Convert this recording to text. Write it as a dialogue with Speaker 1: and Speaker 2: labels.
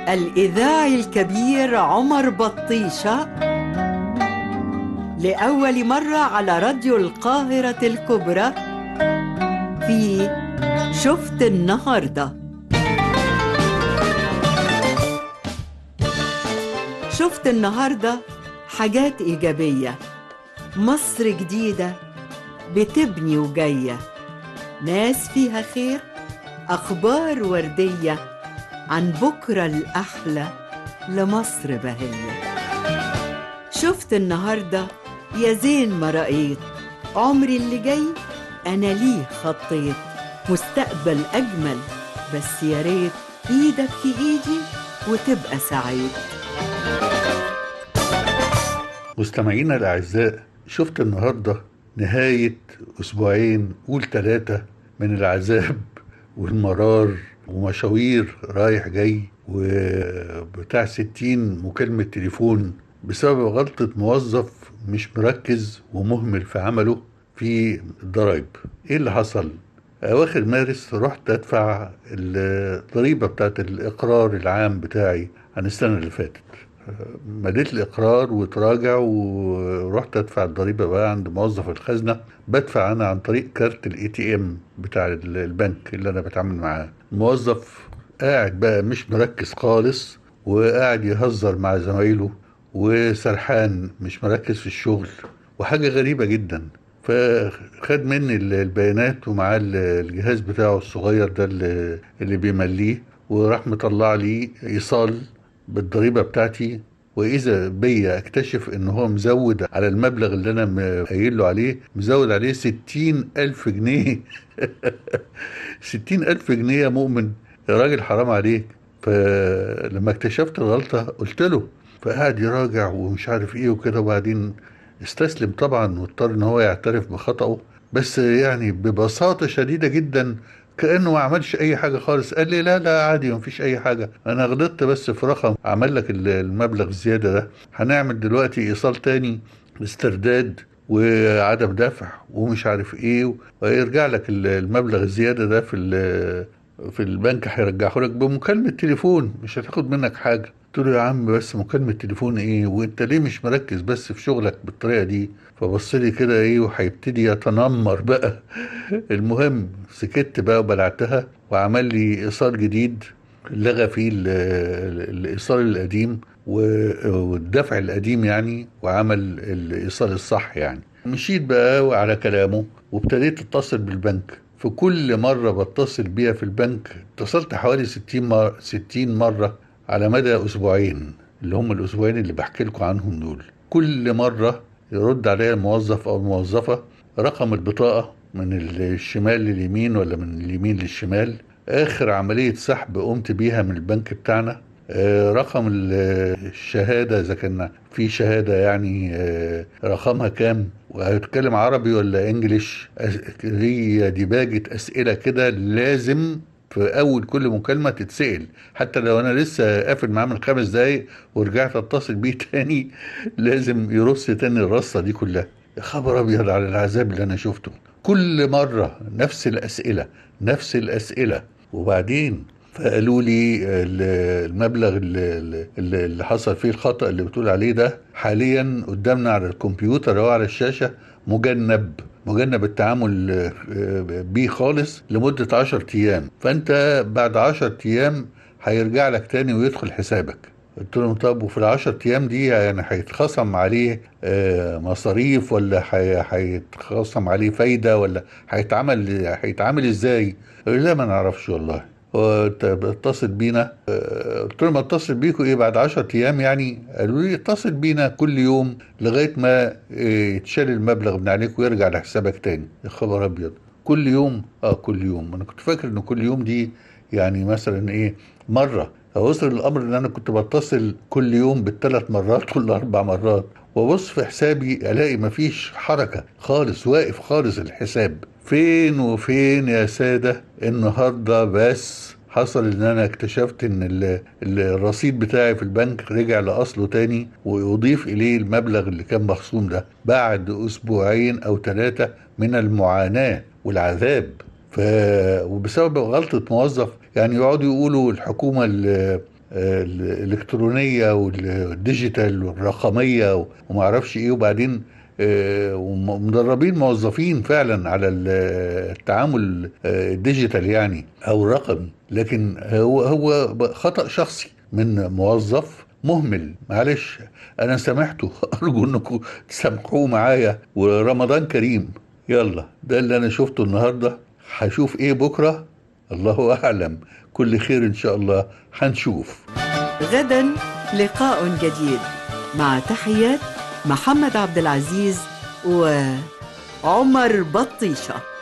Speaker 1: الإذاعي الكبير عمر بطيشة لأول مرة على راديو القاهرة الكبرى في شفت النهارده شفت النهارده حاجات إيجابية مصر جديدة بتبني وجاية ناس فيها خير أخبار وردية عن بكرة الأحلى لمصر بهية شفت النهاردة يا زين ما رأيت عمري اللي جاي أنا ليه خطيت مستقبل أجمل بس يا ريت إيدك في إيدي وتبقى سعيد
Speaker 2: مستمعينا الأعزاء شفت النهاردة نهاية أسبوعين قول ثلاثة من العذاب والمرار ومشاوير رايح جاي وبتاع ستين مكالمة تليفون بسبب غلطة موظف مش مركز ومهمل في عمله في الضرايب ايه اللي حصل اواخر مارس رحت ادفع الضريبة بتاعت الاقرار العام بتاعي عن السنة اللي فاتت مديت الاقرار وتراجع ورحت ادفع الضريبه بقى عند موظف الخزنه بدفع انا عن طريق كارت الاي تي ام بتاع البنك اللي انا بتعامل معاه الموظف قاعد بقى مش مركز خالص وقاعد يهزر مع زمايله وسرحان مش مركز في الشغل وحاجه غريبه جدا فخد مني البيانات ومعاه الجهاز بتاعه الصغير ده اللي, اللي بيمليه وراح مطلع لي ايصال بالضريبه بتاعتي واذا بيا اكتشف ان هو مزود على المبلغ اللي انا قايل له عليه مزود عليه ستين الف جنيه ستين الف جنيه يا مؤمن يا راجل حرام عليك فلما اكتشفت الغلطه قلت له فقعد يراجع ومش عارف ايه وكده وبعدين استسلم طبعا واضطر ان هو يعترف بخطأه بس يعني ببساطة شديدة جدا كانه ما عملش اي حاجه خالص قال لي لا لا عادي ما فيش اي حاجه انا غلطت بس في رقم عمل لك المبلغ الزياده ده هنعمل دلوقتي ايصال تاني استرداد وعدم دفع ومش عارف ايه ويرجع لك المبلغ الزياده ده في في البنك هيرجعه لك بمكالمه تليفون مش هتاخد منك حاجه قلت له يا عم بس مكالمة تليفون ايه وانت ليه مش مركز بس في شغلك بالطريقة دي فبص لي كده ايه وهيبتدي يتنمر بقى المهم سكت بقى وبلعتها وعمل لي ايصال جديد لغى فيه الايصال القديم والدفع القديم يعني وعمل الايصال الصح يعني مشيت بقى على كلامه وابتديت اتصل بالبنك في كل مرة بتصل بيها في البنك اتصلت حوالي 60 مرة 60 مرة على مدى اسبوعين اللي هم الاسبوعين اللي بحكي لكم عنهم دول كل مره يرد عليا الموظف او الموظفه رقم البطاقه من الشمال لليمين ولا من اليمين للشمال اخر عمليه سحب قمت بيها من البنك بتاعنا رقم الشهاده اذا كان في شهاده يعني رقمها كام وهتكلم عربي ولا انجليش هي دي باجة اسئله كده لازم في اول كل مكالمه تتسال حتى لو انا لسه قافل معاه من خمس دقايق ورجعت اتصل بيه تاني لازم يرص تاني الرصه دي كلها يا خبر ابيض على العذاب اللي انا شفته كل مره نفس الاسئله نفس الاسئله وبعدين فقالوا لي المبلغ اللي, اللي حصل فيه الخطا اللي بتقول عليه ده حاليا قدامنا على الكمبيوتر او على الشاشه مجنب مجنب التعامل بيه خالص لمدة عشر أيام فأنت بعد عشر أيام هيرجع لك تاني ويدخل حسابك قلت لهم طب وفي العشر أيام دي يعني هيتخصم عليه مصاريف ولا هيتخصم عليه فايدة ولا هيتعمل هيتعامل ازاي؟ قالوا لا ما نعرفش والله اتصل بينا قلت لهم اتصل بيكم ايه بعد 10 ايام يعني قالوا لي اتصل بينا كل يوم لغايه ما يتشال المبلغ من عليك ويرجع لحسابك تاني يا خبر ابيض كل يوم اه كل يوم انا كنت فاكر ان كل يوم دي يعني مثلا ايه مره فوصل الامر ان انا كنت بتصل كل يوم بالثلاث مرات ولا اربع مرات وابص في حسابي الاقي مفيش حركه خالص واقف خالص الحساب فين وفين يا ساده النهارده بس حصل ان انا اكتشفت ان الرصيد بتاعي في البنك رجع لاصله تاني ويضيف اليه المبلغ اللي كان مخصوم ده بعد اسبوعين او ثلاثه من المعاناه والعذاب ف... وبسبب غلطه موظف يعني يقعدوا يقولوا الحكومه آه، الالكترونيه والديجيتال والرقميه وما اعرفش ايه وبعدين آه، ومدربين موظفين فعلا على ال- التعامل آه، الديجيتال يعني او الرقمي لكن هو هو خطأ شخصي من موظف مهمل معلش انا سامحته ارجو انكم تسامحوه معايا ورمضان كريم يلا ده اللي انا شفته النهارده هشوف ايه بكره الله اعلم كل خير ان شاء الله هنشوف
Speaker 1: غدا لقاء جديد مع تحيات محمد عبد العزيز وعمر بطيشه